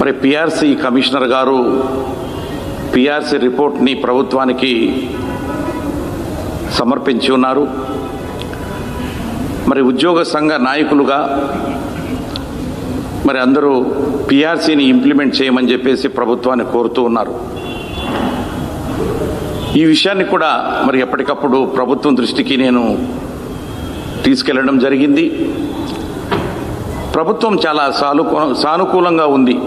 మరి PRC commissioner గారు PRC రిపోర్ట్ని ప్రభుత్వానికి సమర్పించి ఉన్నారు మరి ఉద్యోగ సంఘ నాయకులుగా మరి అందరూ పిఆర్సీని ఇంప్లిమెంట్ చేయమని చెప్పేసి ప్రభుత్వాన్ని కోరుతూ ఉన్నారు ఈ విషయాన్ని కూడా మరి ఎప్పటికప్పుడు ప్రభుత్వం దృష్టికి నేను తీసుకెళ్లడం జరిగింది ప్రభుత్వం చాలా సానుకూ సానుకూలంగా ఉంది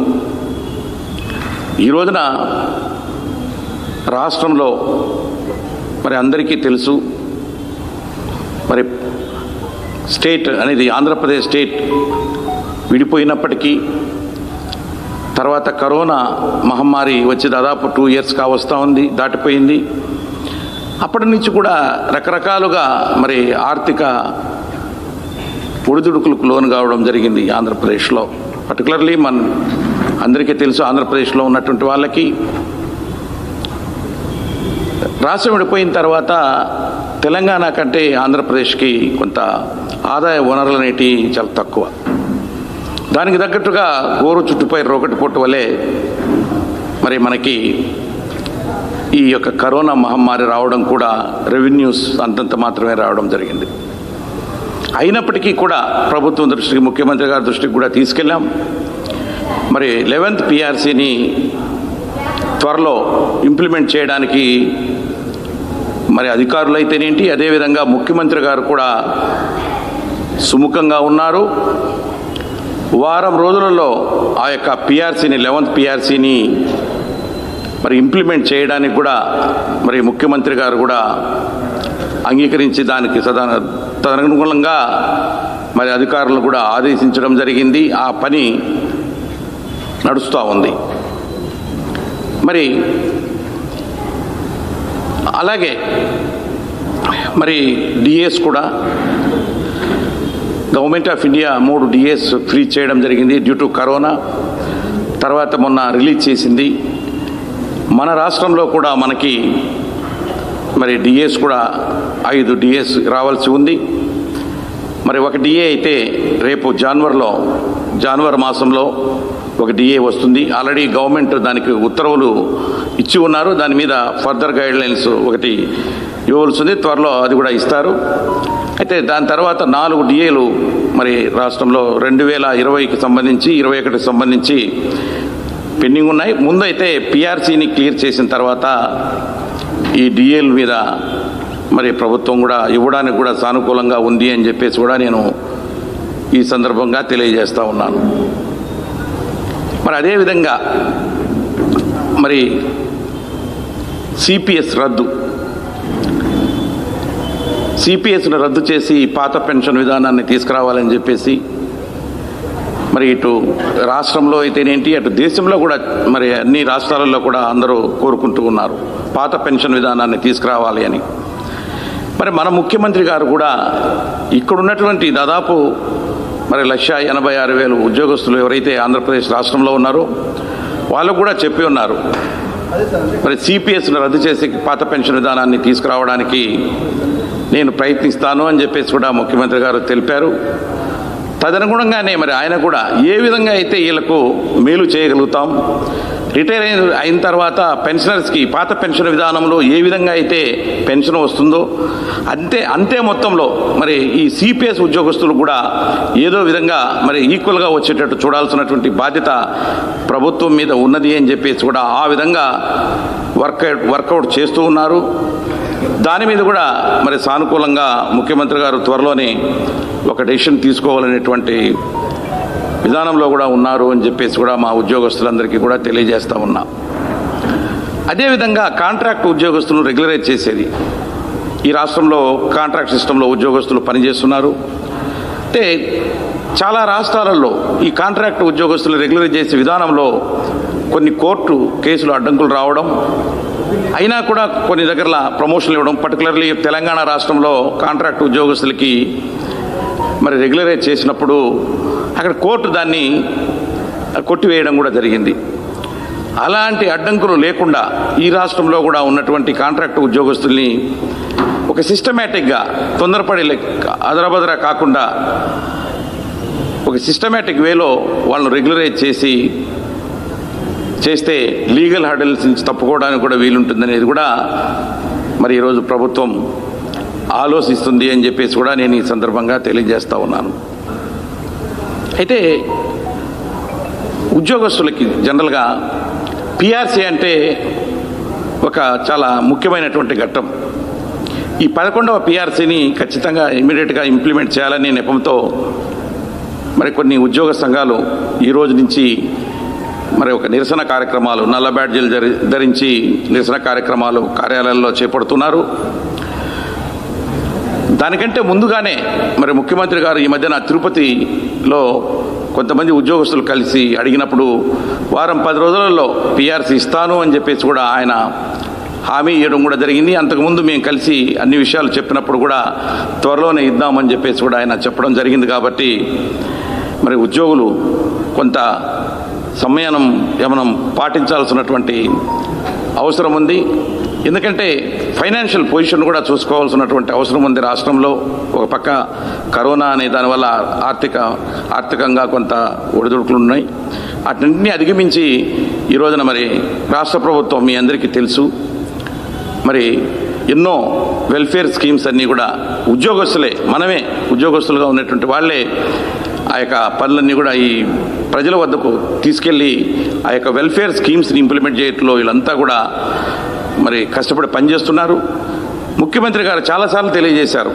ఈ రోజున రాష్ట్రంలో మరి అందరికీ తెలుసు మరి స్టేట్ అనేది ఆంధ్రప్రదేశ్ స్టేట్ విడిపోయినప్పటికీ తర్వాత కరోనా మహమ్మారి వచ్చి దాదాపు టూ ఇయర్స్ కావస్తూ ఉంది దాటిపోయింది అప్పటి నుంచి కూడా రకరకాలుగా మరి ఆర్థిక ఒడిదుడుకులకు లోను కావడం జరిగింది ఆంధ్రప్రదేశ్లో పర్టికులర్లీ మన అందరికీ తెలుసు ఆంధ్రప్రదేశ్లో ఉన్నటువంటి వాళ్ళకి రాష్ట్రం విడిపోయిన తర్వాత తెలంగాణ కంటే ఆంధ్రప్రదేశ్కి కొంత ఆదాయ వనరులు అనేటివి చాలా తక్కువ దానికి తగ్గట్టుగా గోరు చుట్టుపై రోకటి పొట్టు వలె మరి మనకి ఈ యొక్క కరోనా మహమ్మారి రావడం కూడా రెవెన్యూస్ అంతంత మాత్రమే రావడం జరిగింది అయినప్పటికీ కూడా ప్రభుత్వం దృష్టికి ముఖ్యమంత్రి గారి దృష్టికి కూడా తీసుకెళ్ళాం మరి లెవెన్త్ పిఆర్సీని త్వరలో ఇంప్లిమెంట్ చేయడానికి మరి అధికారులు అయితేనేంటి అదేవిధంగా ముఖ్యమంత్రి గారు కూడా సుముఖంగా ఉన్నారు వారం రోజులలో ఆ యొక్క పిఆర్సీని లెవెన్త్ పిఆర్సీని మరి ఇంప్లిమెంట్ చేయడానికి కూడా మరి ముఖ్యమంత్రి గారు కూడా అంగీకరించి దానికి సదా తదనుగుణంగా మరి అధికారులను కూడా ఆదేశించడం జరిగింది ఆ పని నడుస్తూ ఉంది మరి అలాగే మరి డిఎస్ కూడా గవర్నమెంట్ ఆఫ్ ఇండియా మూడు డిఎస్ ఫ్రీ చేయడం జరిగింది డ్యూ టు కరోనా తర్వాత మొన్న రిలీజ్ చేసింది మన రాష్ట్రంలో కూడా మనకి మరి డిఎస్ కూడా ఐదు డిఎస్ రావాల్సి ఉంది మరి ఒక డిఏ అయితే రేపు జాన్వర్లో జాన్వర్ మాసంలో ఒక డిఏ వస్తుంది ఆల్రెడీ గవర్నమెంట్ దానికి ఉత్తర్వులు ఇచ్చి ఉన్నారు దాని మీద ఫర్దర్ గైడ్ లైన్స్ ఒకటి ఇవ్వవలసి ఉంది త్వరలో అది కూడా ఇస్తారు అయితే దాని తర్వాత నాలుగు డిఏలు మరి రాష్ట్రంలో రెండు వేల ఇరవైకి సంబంధించి ఇరవై ఒకటికి సంబంధించి పెండింగ్ ఉన్నాయి ముందైతే పిఆర్సీని క్లియర్ చేసిన తర్వాత ఈ డిఏల మీద మరి ప్రభుత్వం కూడా ఇవ్వడానికి కూడా సానుకూలంగా ఉంది అని చెప్పేసి కూడా నేను ఈ సందర్భంగా తెలియజేస్తా ఉన్నాను మరి అదేవిధంగా మరి సిపిఎస్ రద్దు సిపిఎస్ను రద్దు చేసి పాత పెన్షన్ విధానాన్ని తీసుకురావాలని చెప్పేసి మరి ఇటు రాష్ట్రంలో అయితేనేంటి అటు దేశంలో కూడా మరి అన్ని రాష్ట్రాలలో కూడా అందరూ కోరుకుంటూ ఉన్నారు పాత పెన్షన్ విధానాన్ని తీసుకురావాలి అని మరి మన ముఖ్యమంత్రి గారు కూడా ఇక్కడ ఉన్నటువంటి దాదాపు మరి లక్ష ఎనభై ఆరు వేలు ఉద్యోగస్తులు ఎవరైతే ఆంధ్రప్రదేశ్ రాష్ట్రంలో ఉన్నారో వాళ్ళు కూడా చెప్పి ఉన్నారు మరి సిపిఎస్ను రద్దు చేసి పాత పెన్షన్ విధానాన్ని తీసుకురావడానికి నేను ప్రయత్నిస్తాను అని చెప్పేసి కూడా ముఖ్యమంత్రి గారు తెలిపారు తదనుగుణంగానే మరి ఆయన కూడా ఏ విధంగా అయితే వీళ్ళకు మేలు చేయగలుగుతాం రిటైర్ అయిన అయిన తర్వాత పెన్షనర్స్కి పాత పెన్షన్ విధానంలో ఏ విధంగా అయితే పెన్షన్ వస్తుందో అంతే అంతే మొత్తంలో మరి ఈ సిపిఎస్ ఉద్యోగస్తులు కూడా ఏదో విధంగా మరి ఈక్వల్గా వచ్చేటట్టు చూడాల్సినటువంటి బాధ్యత ప్రభుత్వం మీద ఉన్నది అని చెప్పేసి కూడా ఆ విధంగా వర్క్ వర్కౌట్ చేస్తూ ఉన్నారు దాని మీద కూడా మరి సానుకూలంగా ముఖ్యమంత్రి గారు త్వరలోనే ఒక డెసిషన్ తీసుకోవాలనేటువంటి విధానంలో కూడా ఉన్నారు అని చెప్పేసి కూడా మా ఉద్యోగస్తులందరికీ కూడా తెలియజేస్తా ఉన్నా అదేవిధంగా కాంట్రాక్ట్ ఉద్యోగస్తులను రెగ్యులరైజ్ చేసేది ఈ రాష్ట్రంలో కాంట్రాక్ట్ సిస్టంలో ఉద్యోగస్తులు పనిచేస్తున్నారు అంటే చాలా రాష్ట్రాలలో ఈ కాంట్రాక్ట్ ఉద్యోగస్తులు రెగ్యులరైజ్ చేసే విధానంలో కొన్ని కోర్టు కేసులు అడ్డంకులు రావడం అయినా కూడా కొన్ని దగ్గర ప్రమోషన్లు ఇవ్వడం పర్టికులర్లీ తెలంగాణ రాష్ట్రంలో కాంట్రాక్ట్ ఉద్యోగస్తులకి మరి రెగ్యులరైజ్ చేసినప్పుడు అక్కడ కోర్టు దాన్ని కొట్టివేయడం కూడా జరిగింది అలాంటి అడ్డంకులు లేకుండా ఈ రాష్ట్రంలో కూడా ఉన్నటువంటి కాంట్రాక్ట్ ఉద్యోగస్తుల్ని ఒక సిస్టమేటిక్గా తొందరపడి అదరబదర కాకుండా ఒక సిస్టమేటిక్ వేలో వాళ్ళను రెగ్యులరైజ్ చేసి చేస్తే లీగల్ హర్డల్స్ నుంచి తప్పుకోవడానికి కూడా వీలుంటుందనేది కూడా మరి ఈరోజు ప్రభుత్వం ఆలోచిస్తుంది అని చెప్పేసి కూడా నేను ఈ సందర్భంగా తెలియజేస్తా ఉన్నాను అయితే ఉద్యోగస్తులకి జనరల్గా పిఆర్సీ అంటే ఒక చాలా ముఖ్యమైనటువంటి ఘట్టం ఈ పదకొండవ పిఆర్సీని ఖచ్చితంగా ఇమీడియట్గా ఇంప్లిమెంట్ చేయాలని నెపంతో మరి కొన్ని ఉద్యోగ సంఘాలు ఈ రోజు నుంచి మరి ఒక నిరసన కార్యక్రమాలు నల్ల బ్యాడ్జీలు జరి ధరించి నిరసన కార్యక్రమాలు కార్యాలయాల్లో చేపడుతున్నారు దానికంటే ముందుగానే మరి ముఖ్యమంత్రి గారు ఈ మధ్యన తిరుపతిలో కొంతమంది ఉద్యోగస్తులు కలిసి అడిగినప్పుడు వారం పది రోజులలో పిఆర్సీ ఇస్తాను అని చెప్పేసి కూడా ఆయన హామీ ఇవ్వడం కూడా జరిగింది అంతకుముందు మేము కలిసి అన్ని విషయాలు చెప్పినప్పుడు కూడా త్వరలోనే ఇద్దామని చెప్పేసి కూడా ఆయన చెప్పడం జరిగింది కాబట్టి మరి ఉద్యోగులు కొంత సమయానం యమనం పాటించాల్సినటువంటి అవసరం ఉంది ఎందుకంటే ఫైనాన్షియల్ పొజిషన్ కూడా చూసుకోవాల్సినటువంటి అవసరం ఉంది రాష్ట్రంలో ఒక పక్క కరోనా అనే దానివల్ల ఆర్థిక ఆర్థికంగా కొంత ఒడిదుడుకులు ఉన్నాయి అటన్నింటినీ అధిగమించి ఈ రోజున మరి రాష్ట్ర ప్రభుత్వం మీ అందరికీ తెలుసు మరి ఎన్నో వెల్ఫేర్ స్కీమ్స్ అన్నీ కూడా ఉద్యోగస్తులే మనమే ఉద్యోగస్తులుగా ఉన్నటువంటి వాళ్ళే ఆ యొక్క పనులన్నీ కూడా ఈ ప్రజల వద్దకు తీసుకెళ్ళి ఆ యొక్క వెల్ఫేర్ స్కీమ్స్ని ఇంప్లిమెంట్ చేయడంలో వీళ్ళంతా కూడా మరి కష్టపడి పనిచేస్తున్నారు ముఖ్యమంత్రి గారు చాలాసార్లు తెలియజేశారు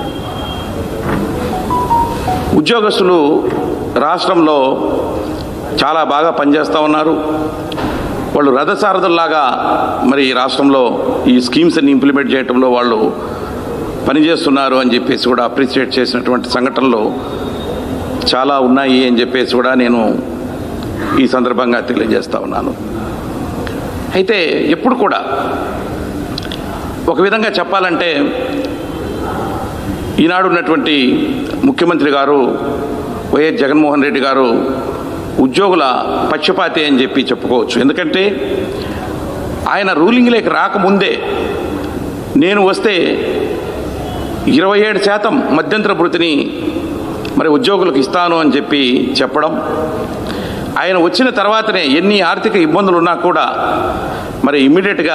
ఉద్యోగస్తులు రాష్ట్రంలో చాలా బాగా పనిచేస్తూ ఉన్నారు వాళ్ళు రథసారథుల్లాగా మరి ఈ రాష్ట్రంలో ఈ స్కీమ్స్ అన్ని ఇంప్లిమెంట్ చేయడంలో వాళ్ళు పనిచేస్తున్నారు అని చెప్పేసి కూడా అప్రిషియేట్ చేసినటువంటి సంఘటనలు చాలా ఉన్నాయి అని చెప్పేసి కూడా నేను ఈ సందర్భంగా తెలియజేస్తా ఉన్నాను అయితే ఎప్పుడు కూడా ఒక విధంగా చెప్పాలంటే ఈనాడు ఉన్నటువంటి ముఖ్యమంత్రి గారు వైఎస్ జగన్మోహన్ రెడ్డి గారు ఉద్యోగుల పక్షపాతి అని చెప్పి చెప్పుకోవచ్చు ఎందుకంటే ఆయన రూలింగ్లోకి రాకముందే నేను వస్తే ఇరవై ఏడు శాతం మధ్యంతర భృతిని మరి ఉద్యోగులకు ఇస్తాను అని చెప్పి చెప్పడం ఆయన వచ్చిన తర్వాతనే ఎన్ని ఆర్థిక ఇబ్బందులు ఉన్నా కూడా మరి ఇమ్మీడియట్గా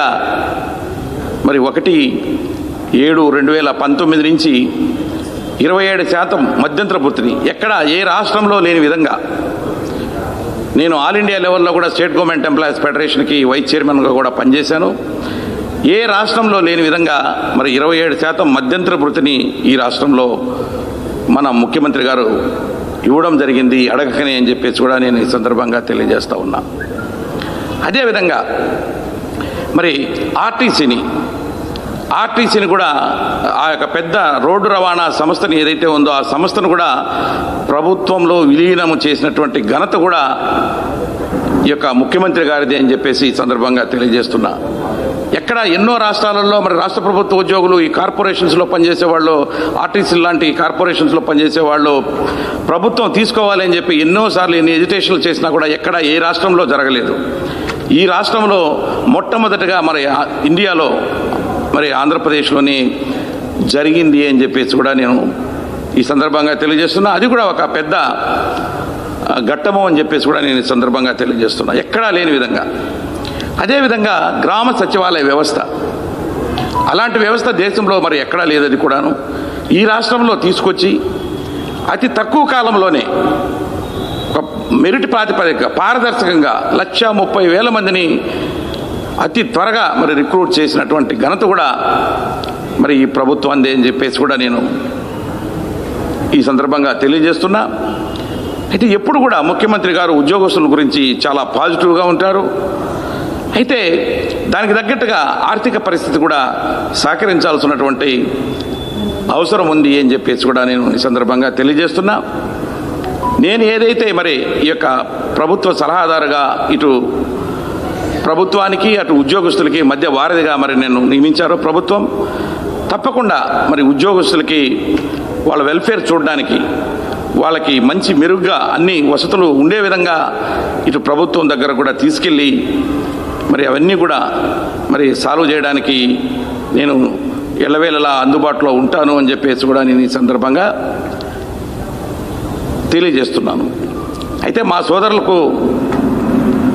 మరి ఒకటి ఏడు రెండు వేల పంతొమ్మిది నుంచి ఇరవై ఏడు శాతం మధ్యంతర భృతిని ఎక్కడ ఏ రాష్ట్రంలో లేని విధంగా నేను ఆల్ ఇండియా లెవెల్లో కూడా స్టేట్ గవర్నమెంట్ ఎంప్లాయీస్ ఫెడరేషన్కి వైస్ చైర్మన్గా కూడా పనిచేశాను ఏ రాష్ట్రంలో లేని విధంగా మరి ఇరవై ఏడు శాతం మధ్యంతర భృతిని ఈ రాష్ట్రంలో మన ముఖ్యమంత్రి గారు ఇవ్వడం జరిగింది అడగకనే అని చెప్పేసి కూడా నేను ఈ సందర్భంగా తెలియజేస్తా ఉన్నా అదేవిధంగా మరి ఆర్టీసీని ఆర్టీసీని కూడా ఆ యొక్క పెద్ద రోడ్డు రవాణా సంస్థని ఏదైతే ఉందో ఆ సంస్థను కూడా ప్రభుత్వంలో విలీనం చేసినటువంటి ఘనత కూడా ఈ యొక్క ముఖ్యమంత్రి గారిది అని చెప్పేసి ఈ సందర్భంగా తెలియజేస్తున్నా ఎక్కడ ఎన్నో రాష్ట్రాలలో మరి రాష్ట్ర ప్రభుత్వ ఉద్యోగులు ఈ కార్పొరేషన్స్లో పనిచేసే వాళ్ళు ఆర్టీసీ లాంటి కార్పొరేషన్స్లో పనిచేసే వాళ్ళు ప్రభుత్వం తీసుకోవాలి అని చెప్పి ఎన్నోసార్లు ఎన్ని ఎజిటేషన్లు చేసినా కూడా ఎక్కడ ఏ రాష్ట్రంలో జరగలేదు ఈ రాష్ట్రంలో మొట్టమొదటిగా మరి ఆ- ఇండియాలో మరి ఆంధ్రప్రదేశ్లోని జరిగింది అని చెప్పేసి కూడా నేను ఈ సందర్భంగా తెలియజేస్తున్నా అది కూడా ఒక పెద్ద ఆ, ఘట్టము అని చెప్పేసి కూడా నేను ఈ సందర్భంగా తెలియజేస్తున్నా ఎక్కడా లేని విధంగా అదేవిధంగా గ్రామ సచివాలయ వ్యవస్థ అలాంటి వ్యవస్థ దేశంలో మరి ఎక్కడా లేదని కూడాను ఈ రాష్ట్రంలో తీసుకొచ్చి అతి తక్కువ కాలంలోనే ఒక మెరిట్ ప్రాతిపదిక పారదర్శకంగా లక్ష ముప్పై వేల మందిని అతి త్వరగా మరి రిక్రూట్ చేసినటువంటి ఘనత కూడా మరి ఈ ప్రభుత్వం అని చెప్పేసి కూడా నేను ఈ సందర్భంగా తెలియజేస్తున్నా అయితే ఎప్పుడు కూడా ముఖ్యమంత్రి గారు ఉద్యోగస్తుల గురించి చాలా పాజిటివ్గా ఉంటారు అయితే దానికి తగ్గట్టుగా ఆర్థిక పరిస్థితి కూడా సహకరించాల్సినటువంటి అవసరం ఉంది అని చెప్పేసి కూడా నేను ఈ సందర్భంగా తెలియజేస్తున్నా నేను ఏదైతే మరి ఈ యొక్క ప్రభుత్వ సలహాదారుగా ఇటు ప్రభుత్వానికి అటు ఉద్యోగస్తులకి మధ్య వారధిగా మరి నేను నియమించారు ప్రభుత్వం తప్పకుండా మరి ఉద్యోగస్తులకి వాళ్ళ వెల్ఫేర్ చూడడానికి వాళ్ళకి మంచి మెరుగ్గా అన్ని వసతులు ఉండే విధంగా ఇటు ప్రభుత్వం దగ్గర కూడా తీసుకెళ్ళి మరి అవన్నీ కూడా మరి సాల్వ్ చేయడానికి నేను ఎల్లవేళలా అందుబాటులో ఉంటాను అని చెప్పేసి కూడా నేను ఈ సందర్భంగా తెలియజేస్తున్నాను అయితే మా సోదరులకు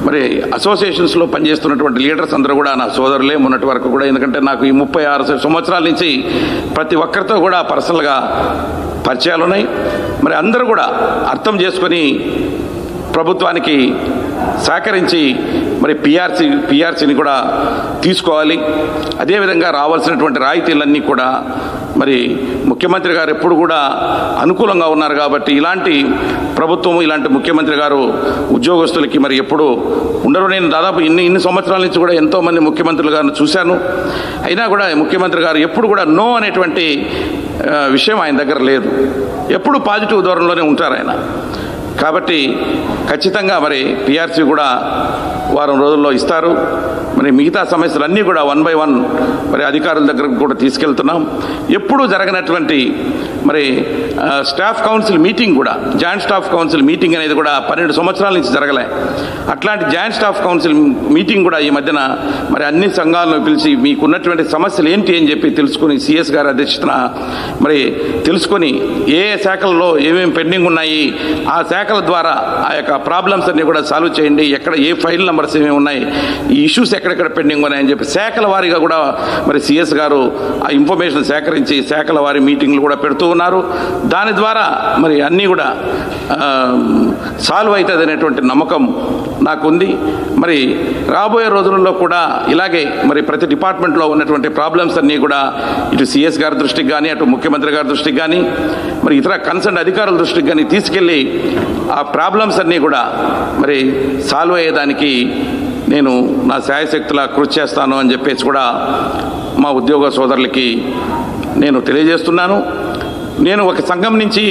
మరి అసోసియేషన్స్లో పనిచేస్తున్నటువంటి లీడర్స్ అందరూ కూడా నా సోదరులే మొన్నటి వరకు కూడా ఎందుకంటే నాకు ఈ ముప్పై ఆరు సంవత్సరాల నుంచి ప్రతి ఒక్కరితో కూడా పర్సనల్గా పరిచయాలు ఉన్నాయి మరి అందరూ కూడా అర్థం చేసుకొని ప్రభుత్వానికి సహకరించి మరి పిఆర్సీ పిఆర్సీని కూడా తీసుకోవాలి అదేవిధంగా రావాల్సినటువంటి రాయితీలన్నీ కూడా మరి ముఖ్యమంత్రి గారు ఎప్పుడు కూడా అనుకూలంగా ఉన్నారు కాబట్టి ఇలాంటి ప్రభుత్వం ఇలాంటి ముఖ్యమంత్రి గారు ఉద్యోగస్తులకి మరి ఎప్పుడు ఉండరు నేను దాదాపు ఇన్ని ఇన్ని సంవత్సరాల నుంచి కూడా ఎంతోమంది ముఖ్యమంత్రులు గారిని చూశాను అయినా కూడా ముఖ్యమంత్రి గారు ఎప్పుడు కూడా నో అనేటువంటి ఆ, విషయం ఆయన దగ్గర లేదు ఎప్పుడు పాజిటివ్ ధోరణిలోనే ఉంటారు ఆయన కాబట్టి ఖచ్చితంగా మరి పిఆర్సీ కూడా వారం రోజుల్లో ఇస్తారు మరి మిగతా సమస్యలన్నీ కూడా వన్ బై వన్ మరి అధికారుల దగ్గరకు కూడా తీసుకెళ్తున్నాం ఎప్పుడూ జరగనటువంటి మరి ఆ, స్టాఫ్ కౌన్సిల్ మీటింగ్ కూడా జాయింట్ స్టాఫ్ కౌన్సిల్ మీటింగ్ అనేది కూడా పన్నెండు సంవత్సరాల నుంచి జరగలే అట్లాంటి జాయింట్ స్టాఫ్ కౌన్సిల్ మీటింగ్ కూడా ఈ మధ్యన మరి అన్ని సంఘాలను పిలిచి మీకున్నటువంటి సమస్యలు ఏంటి అని చెప్పి తెలుసుకుని సిఎస్ గారి అధ్యక్షతన మరి తెలుసుకొని ఏ ఏ శాఖల్లో ఏమేమి పెండింగ్ ఉన్నాయి ఆ శాఖల ద్వారా ఆ యొక్క ప్రాబ్లమ్స్ అన్ని కూడా సాల్వ్ చేయండి ఎక్కడ ఏ ఫైల్ నెంబర్స్ ఏమేమి ఉన్నాయి ఈ ఇష్యూస్ ఎక్కడెక్కడ పెండింగ్ ఉన్నాయని చెప్పి శాఖల వారీగా కూడా మరి సిఎస్ గారు ఆ ఇన్ఫర్మేషన్ సేకరించి శాఖల వారి మీటింగ్లు కూడా పెడుతూ ఉన్నారు దాని ద్వారా మరి అన్నీ కూడా సాల్వ్ అవుతుంది అనేటువంటి నమ్మకం నాకుంది మరి రాబోయే రోజులలో కూడా ఇలాగే మరి ప్రతి డిపార్ట్మెంట్లో ఉన్నటువంటి ప్రాబ్లమ్స్ అన్నీ కూడా ఇటు సిఎస్ గారి దృష్టికి కానీ అటు ముఖ్యమంత్రి గారి దృష్టికి కానీ మరి ఇతర కన్సర్న్ అధికారుల దృష్టికి కానీ తీసుకెళ్ళి ఆ ప్రాబ్లమ్స్ అన్నీ కూడా మరి సాల్వ్ అయ్యేదానికి నేను నా శాయశక్తులా కృషి చేస్తాను అని చెప్పేసి కూడా మా ఉద్యోగ సోదరులకి నేను తెలియజేస్తున్నాను నేను ఒక సంఘం నుంచి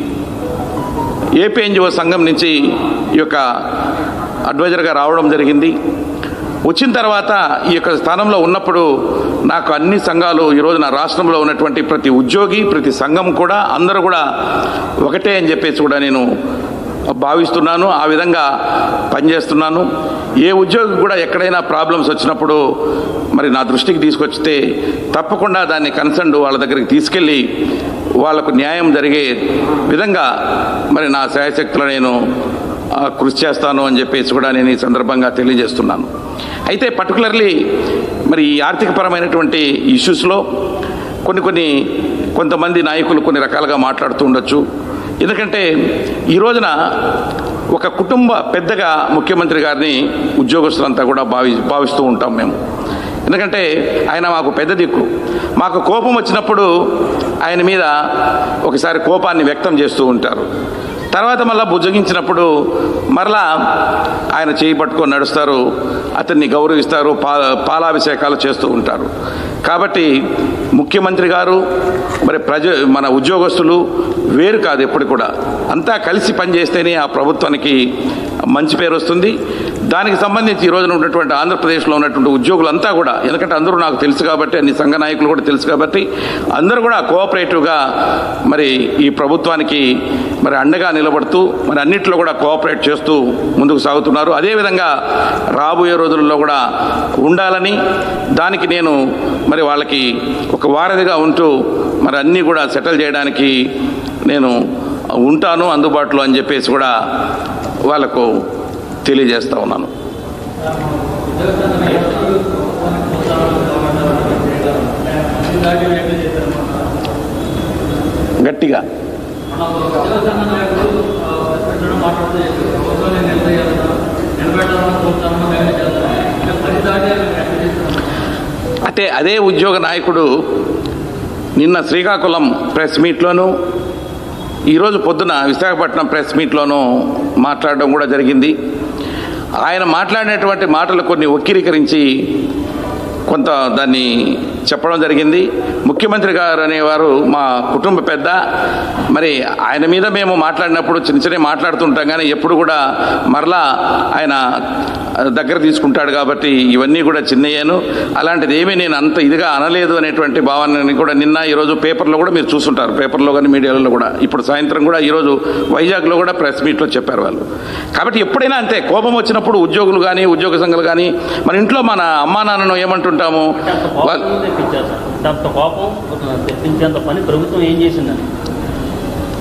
ఏపీ ఎన్జిఓ సంఘం నుంచి ఈ యొక్క అడ్వైజర్గా రావడం జరిగింది వచ్చిన తర్వాత ఈ యొక్క స్థానంలో ఉన్నప్పుడు నాకు అన్ని సంఘాలు ఈరోజు నా రాష్ట్రంలో ఉన్నటువంటి ప్రతి ఉద్యోగి ప్రతి సంఘం కూడా అందరూ కూడా ఒకటే అని చెప్పేసి కూడా నేను భావిస్తున్నాను ఆ విధంగా పనిచేస్తున్నాను ఏ ఉద్యోగి కూడా ఎక్కడైనా ప్రాబ్లమ్స్ వచ్చినప్పుడు మరి నా దృష్టికి తీసుకొచ్చితే తప్పకుండా దాన్ని కన్సర్న్ వాళ్ళ దగ్గరికి తీసుకెళ్ళి వాళ్లకు న్యాయం జరిగే విధంగా మరి నా శాయశక్తులు నేను ఆ, కృషి చేస్తాను అని చెప్పేసి కూడా నేను ఈ సందర్భంగా తెలియజేస్తున్నాను అయితే పర్టికులర్లీ మరి ఈ ఆర్థికపరమైనటువంటి ఇష్యూస్లో కొన్ని కొన్ని కొంతమంది నాయకులు కొన్ని రకాలుగా మాట్లాడుతూ ఉండొచ్చు ఎందుకంటే ఈ రోజున ఒక కుటుంబ పెద్దగా ముఖ్యమంత్రి గారిని ఉద్యోగస్తులంతా కూడా భావి భావిస్తూ ఉంటాం మేము ఎందుకంటే ఆయన మాకు పెద్ద దిక్కు మాకు కోపం వచ్చినప్పుడు ఆయన మీద ఒకసారి కోపాన్ని వ్యక్తం చేస్తూ ఉంటారు తర్వాత మళ్ళా బుజ్జగించినప్పుడు మరలా ఆయన చేయి పట్టుకొని నడుస్తారు అతన్ని గౌరవిస్తారు పా పాలాభిషేకాలు చేస్తూ ఉంటారు కాబట్టి ముఖ్యమంత్రి గారు మరి ప్రజ మన ఉద్యోగస్తులు వేరు కాదు ఎప్పుడు కూడా అంతా కలిసి పనిచేస్తేనే ఆ ప్రభుత్వానికి మంచి పేరు వస్తుంది దానికి సంబంధించి ఈ రోజున ఉన్నటువంటి ఆంధ్రప్రదేశ్లో ఉన్నటువంటి ఉద్యోగులంతా కూడా ఎందుకంటే అందరూ నాకు తెలుసు కాబట్టి అన్ని సంఘ నాయకులు కూడా తెలుసు కాబట్టి అందరూ కూడా కోఆపరేటివ్గా మరి ఈ ప్రభుత్వానికి మరి అండగా నిలబడుతూ మరి అన్నిట్లో కూడా కోఆపరేట్ చేస్తూ ముందుకు సాగుతున్నారు అదేవిధంగా రాబోయే రోజుల్లో కూడా ఉండాలని దానికి నేను మరి వాళ్ళకి ఒక వారధిగా ఉంటూ మరి అన్నీ కూడా సెటిల్ చేయడానికి నేను ఉంటాను అందుబాటులో అని చెప్పేసి కూడా వాళ్ళకు తెలియజేస్తా ఉన్నాను గట్టిగా అంటే అదే ఉద్యోగ నాయకుడు నిన్న శ్రీకాకుళం ప్రెస్ మీట్లోనూ ఈరోజు పొద్దున విశాఖపట్నం ప్రెస్ మీట్లోనూ మాట్లాడడం కూడా జరిగింది ఆయన మాట్లాడినటువంటి మాటలు కొన్ని వక్రీకరించి కొంత దాన్ని చెప్పడం జరిగింది ముఖ్యమంత్రి గారు అనేవారు మా కుటుంబ పెద్ద మరి ఆయన మీద మేము మాట్లాడినప్పుడు చిన్న చిన్న మాట్లాడుతుంటాం కానీ ఎప్పుడు కూడా మరలా ఆయన దగ్గర తీసుకుంటాడు కాబట్టి ఇవన్నీ కూడా చిన్నయ్యాను అలాంటిది ఏమీ నేను అంత ఇదిగా అనలేదు అనేటువంటి భావనని కూడా నిన్న ఈరోజు పేపర్లో కూడా మీరు చూస్తుంటారు పేపర్లో కానీ మీడియాలో కూడా ఇప్పుడు సాయంత్రం కూడా ఈరోజు వైజాగ్లో కూడా ప్రెస్ మీట్లో చెప్పారు వాళ్ళు కాబట్టి ఎప్పుడైనా అంతే కోపం వచ్చినప్పుడు ఉద్యోగులు కానీ ఉద్యోగ సంఘాలు కానీ మన ఇంట్లో మన అమ్మా నాన్నను ఏమంటుంటాము వాళ్ళ- అంత కోపం తెప్పించేంత పని ప్రభుత్వం ఏం చేసిందని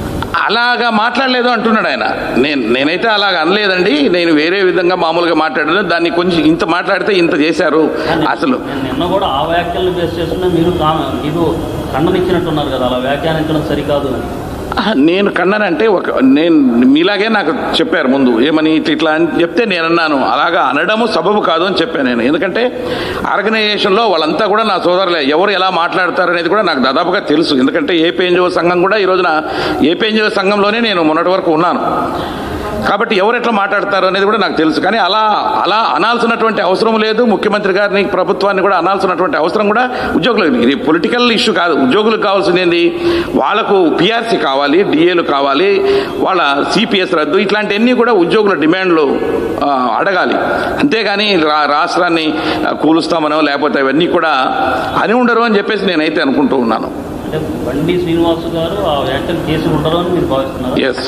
అలాగా మాట్లాడలేదు అంటున్నాడు ఆయన నేను నేనైతే అలాగ అనలేదండి నేను వేరే విధంగా మామూలుగా మాట్లాడాను దాన్ని కొంచెం ఇంత మాట్లాడితే ఇంత చేశారు అసలు నేను నిన్న కూడా ఆ వ్యాఖ్యలను బేస్ చేసుకునే మీరు కామ మీరు ఖండనిచ్చినట్టున్నారు కదా అలా వ్యాఖ్యానించడం సరికాదు అని ఆహా, నేను కన్నానంటే ఒక నేను మీలాగే నాకు చెప్పారు ముందు ఏమని ఇట్లా ఇట్లా అని చెప్తే నేను అన్నాను అలాగా అనడము సబబు కాదు అని చెప్పాను నేను ఎందుకంటే ఆర్గనైజేషన్లో వాళ్ళంతా కూడా నా సోదరులే ఎవరు ఎలా మాట్లాడతారు అనేది కూడా నాకు దాదాపుగా తెలుసు ఎందుకంటే ఏపీఎన్జిఓ సంఘం కూడా ఈ రోజున ఏపీఎన్జిఓ సంఘంలోనే నేను మొన్నటి వరకు ఉన్నాను కాబట్టి ఎవరు ఎట్లా మాట్లాడతారు అనేది కూడా నాకు తెలుసు కానీ అలా అలా అనాల్సినటువంటి అవసరం లేదు ముఖ్యమంత్రి గారిని ప్రభుత్వాన్ని కూడా అనాల్సినటువంటి అవసరం కూడా ఉద్యోగులకు ఇది పొలిటికల్ ఇష్యూ కాదు ఉద్యోగులకు కావాల్సింది ఏంది వాళ్ళకు పిఆర్సీ కావాలి డిఏలు కావాలి వాళ్ళ సిపిఎస్ రద్దు ఇట్లాంటివన్నీ కూడా ఉద్యోగుల డిమాండ్లు ఆ, అడగాలి అంతేగాని రా రాష్ట్రాన్ని ఆ, కూలుస్తామనో లేకపోతే అవన్నీ కూడా అని ఉండరు అని చెప్పేసి నేనైతే అనుకుంటూ ఉన్నాను అంటే బండి శ్రీనివాస్ గారు ఆ వ్యాఖ్యలు చేసి ఉండరు అని మీరు భావిస్తున్నారు ఎస్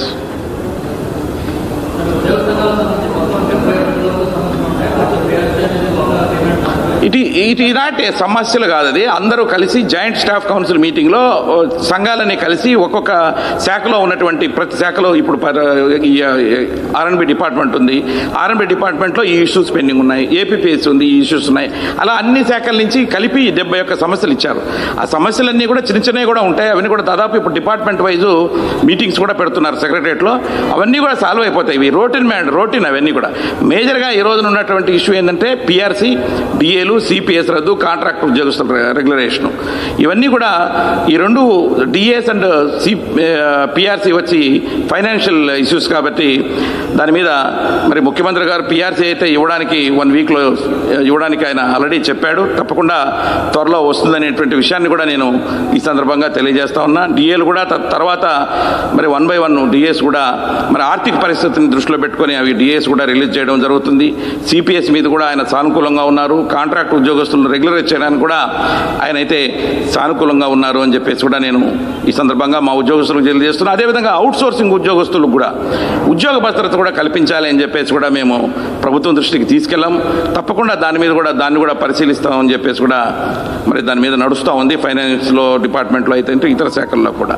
ఇట్ ఇట్ ఈ నాట్ ఏ సమస్యలు కాదు అది అందరూ కలిసి జాయింట్ స్టాఫ్ కౌన్సిల్ మీటింగ్లో ఓ, సంఘాలని కలిసి ఒక్కొక్క శాఖలో ఉన్నటువంటి ప్రతి శాఖలో ఇప్పుడు ఆర్ఎన్బి డిపార్ట్మెంట్ ఉంది ఆర్ఎన్బి డిపార్ట్మెంట్లో ఈ ఇష్యూస్ పెండింగ్ ఉన్నాయి ఏపీపీఎస్ ఉంది ఈ ఇష్యూస్ ఉన్నాయి అలా అన్ని శాఖల నుంచి కలిపి డెబ్బై ఒక్క సమస్యలు ఇచ్చారు ఆ సమస్యలన్నీ కూడా చిన్న చిన్నవి కూడా ఉంటాయి అవన్నీ కూడా దాదాపు ఇప్పుడు డిపార్ట్మెంట్ వైజ్ మీటింగ్స్ కూడా పెడుతున్నారు సెక్రటరియట్లో అవన్నీ కూడా సాల్వ్ అయిపోతాయి ఇవి రోటీన్ మ్యాన్ రోటీన్ అవన్నీ కూడా మేజర్గా ఈ రోజున ఉన్నటువంటి ఇష్యూ ఏంటంటే పిఆర్సీ డిఏలు సిపిఎస్ రద్దు కాంట్రాక్ట్ ఉద్యోగస్తుల రెగ్యులరేషన్ ఇవన్నీ కూడా ఈ రెండు డిఎస్ అండ్ సి పిఆర్సీ వచ్చి ఫైనాన్షియల్ ఇష్యూస్ కాబట్టి దాని మీద మరి ముఖ్యమంత్రి గారు పిఆర్సీ అయితే ఇవ్వడానికి వన్ వీక్లో ఇవ్వడానికి ఆయన ఆల్రెడీ చెప్పాడు తప్పకుండా త్వరలో వస్తుందనేటువంటి విషయాన్ని కూడా నేను ఈ సందర్భంగా తెలియజేస్తా ఉన్నా డిఏలు కూడా త- తర్వాత మరి వన్ బై వన్ డిఏస్ కూడా మరి ఆర్థిక పరిస్థితిని దృష్టిలో పెట్టుకొని అవి డిఏస్ కూడా రిలీజ్ చేయడం జరుగుతుంది సిపిఎస్ మీద కూడా ఆయన సానుకూలంగా ఉన్నారు కాంట్రాక్ట్ ఉద్యోగస్తులను రెగ్యులరైజ్ చేయడానికి కూడా ఆయన అయితే సానుకూలంగా ఉన్నారు అని చెప్పేసి కూడా నేను ఈ సందర్భంగా మా ఉద్యోగస్తులకు తెలియజేస్తున్నాను అదేవిధంగా అవుట్ సోర్సింగ్ ఉద్యోగస్తులకు కూడా ఉద్యోగ భద్రత కూడా కల్పించాలి అని చెప్పేసి కూడా మేము ప్రభుత్వం దృష్టికి తీసుకెళ్ళాం తప్పకుండా దాని మీద కూడా దాన్ని కూడా పరిశీలిస్తామని చెప్పేసి కూడా మరి దాని మీద నడుస్తూ ఉంది ఫైనాన్స్లో డిపార్ట్మెంట్లో అయితే అంటే ఇతర శాఖల్లో కూడా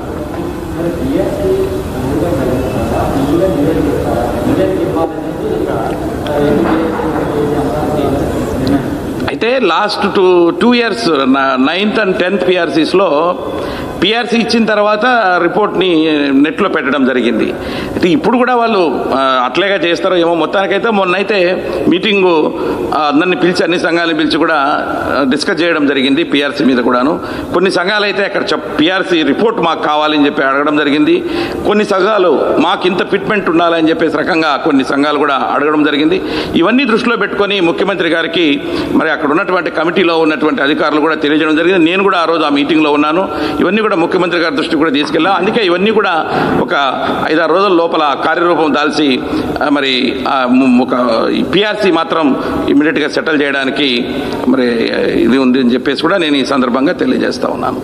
అయితే last two two years ninth and tenth పిఆర్సీస్లో పిఆర్సీ ఇచ్చిన తర్వాత రిపోర్ట్ని నెట్లో పెట్టడం జరిగింది అయితే ఇప్పుడు కూడా వాళ్ళు ఆ, అట్లేగా చేస్తారో ఏమో మొత్తానికైతే మొన్నైతే మీటింగు ఆ, అందరిని పిలిచి అన్ని సంఘాలను పిలిచి కూడా ఆ, డిస్కస్ చేయడం జరిగింది పిఆర్సీ మీద కూడాను కొన్ని సంఘాలు అయితే అక్కడ చెప్ పిఆర్సీ రిపోర్ట్ మాకు కావాలని చెప్పి అడగడం జరిగింది కొన్ని సంఘాలు మాకు ఇంత ఫిట్మెంట్ ఉండాలని చెప్పేసి రకంగా కొన్ని సంఘాలు కూడా అడగడం జరిగింది ఇవన్నీ దృష్టిలో పెట్టుకొని ముఖ్యమంత్రి గారికి మరి అక్కడ ఉన్నటువంటి కమిటీలో ఉన్నటువంటి అధికారులు కూడా తెలియజేయడం జరిగింది నేను కూడా ఆ రోజు ఆ మీటింగ్లో ఉన్నాను ఇవన్నీ కూడా ముఖ్యమంత్రి గారి దృష్టికి కూడా తీసుకెళ్ళా అందుకే ఇవన్నీ కూడా ఒక ఐదారు రోజుల లోపల కార్యరూపం దాల్చి ఆ, మరి ఆ, ము- ఒక పిఆర్సీ మాత్రం ఇమీడియట్గా సెటిల్ చేయడానికి మరి ఇది ఉంది అని చెప్పేసి కూడా నేను ఈ సందర్భంగా తెలియజేస్తా ఉన్నాను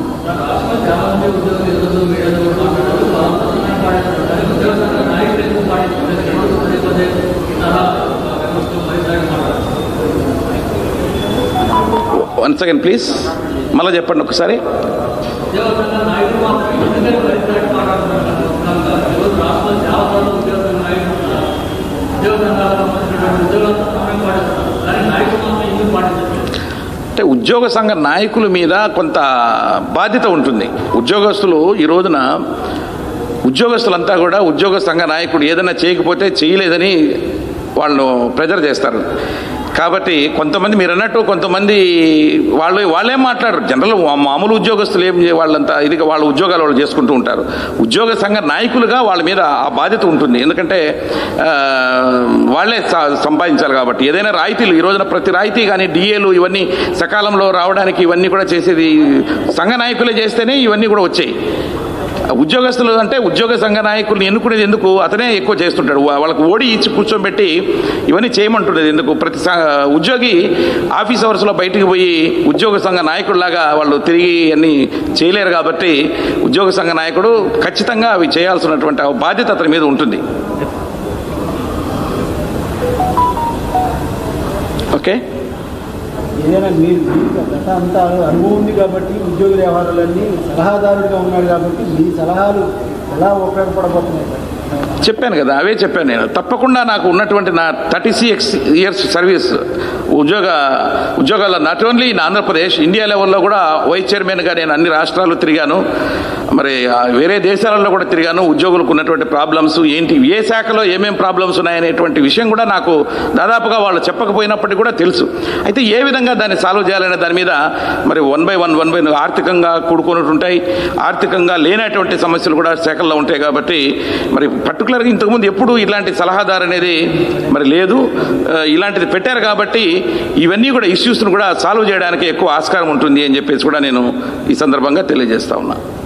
వన్ సెకండ్ ప్లీజ్ మళ్ళీ చెప్పండి ఒకసారి అంటే ఉద్యోగ సంఘ నాయకుల మీద కొంత బాధ్యత ఉంటుంది ఉద్యోగస్తులు ఈ రోజున ఉద్యోగస్తులంతా కూడా ఉద్యోగ సంఘ నాయకుడు ఏదైనా చేయకపోతే చేయలేదని వాళ్ళు ప్రెజర్ చేస్తారు కాబట్టి కొంతమంది మీరు అన్నట్టు కొంతమంది వాళ్ళు వాళ్ళేం మాట్లాడరు జనరల్ మామూలు ఉద్యోగస్తులు ఏం చే- వాళ్ళంతా ఇది వాళ్ళ ఉద్యోగాలు వాళ్ళు చేసుకుంటూ ఉంటారు ఉద్యోగ సంఘ నాయకులుగా వాళ్ళ మీద ఆ బాధ్యత ఉంటుంది ఎందుకంటే ఆ, వాళ్ళే స- సంపాదించాలి కాబట్టి ఏదైనా రాయితీలు ఈ రోజున ప్రతి రాయితీ కానీ డిఏలు ఇవన్నీ సకాలంలో రావడానికి ఇవన్నీ కూడా చేసేది సంఘ నాయకులే చేస్తేనే ఇవన్నీ కూడా వచ్చాయి ఉద్యోగస్తులు అంటే ఉద్యోగ సంఘ నాయకుల్ని ఎన్నుకునేది ఎందుకు అతనే ఎక్కువ చేస్తుంటాడు వా- వాళ్ళకి ఓడి ఇచ్చి కూర్చోబెట్టి ఇవన్నీ చేయమంటున్నది ఎందుకు ప్రతి స- ఉద్యోగి ఆఫీస్ అవర్స్లో బయటికి పోయి ఉద్యోగ సంఘ నాయకుడిలాగా వాళ్ళు తిరిగి అన్ని చేయలేరు కాబట్టి ఉద్యోగ సంఘ నాయకుడు ఖచ్చితంగా అవి చేయాల్సినటువంటి ఆ బాధ్యత అతని మీద ఉంటుంది ఓకే ఏదైనా మీరు మీకు గత అంతా అనుభవం ఉంది కాబట్టి ఉద్యోగ వ్యవహారాలన్నీ సలహాదారుడిగా ఉన్నాడు కాబట్టి మీ సలహాలు ఎలా ఉపయోగపడబోతున్నాయి సార్ చెప్పాను కదా అవే చెప్పాను నేను తప్పకుండా నాకు ఉన్నటువంటి నా థర్టీ సిక్స్ ఇయర్స్ సర్వీస్ ఉద్యోగ ఉద్యోగాల not only in Andhra Pradesh India లెవెల్లో కూడా వైస్ చైర్మన్గా నేను అన్ని రాష్ట్రాలు తిరిగాను మరి ఆ, వేరే దేశాలలో కూడా తిరిగాను ఉద్యోగులకు ఉన్నటువంటి ప్రాబ్లమ్స్ ఏంటి ఏ శాఖలో ఏమేం ప్రాబ్లమ్స్ ఉన్నాయనేటువంటి విషయం కూడా నాకు దాదాపుగా వాళ్ళు చెప్పకపోయినప్పటికీ కూడా తెలుసు అయితే ఏ విధంగా దాన్ని సాల్వ్ చేయాలనే దాని మీద మరి one by one one by ఆర్థికంగా కూడుకొని ఉంటాయి ఆర్థికంగా లేనటువంటి సమస్యలు కూడా శాఖల్లో ఉంటాయి కాబట్టి మరి పర్టికులర్గా ఇంతకుముందు ఎప్పుడు ఇలాంటి సలహాదారు అనేది మరి లేదు ఆ, ఇలాంటిది పెట్టారు కాబట్టి ఇవన్నీ కూడా ఇష్యూస్ను కూడా సాల్వ్ చేయడానికి ఎక్కువ ఆస్కారం ఉంటుంది అని చెప్పేసి కూడా నేను ఈ సందర్భంగా తెలియజేస్తా ఉన్నా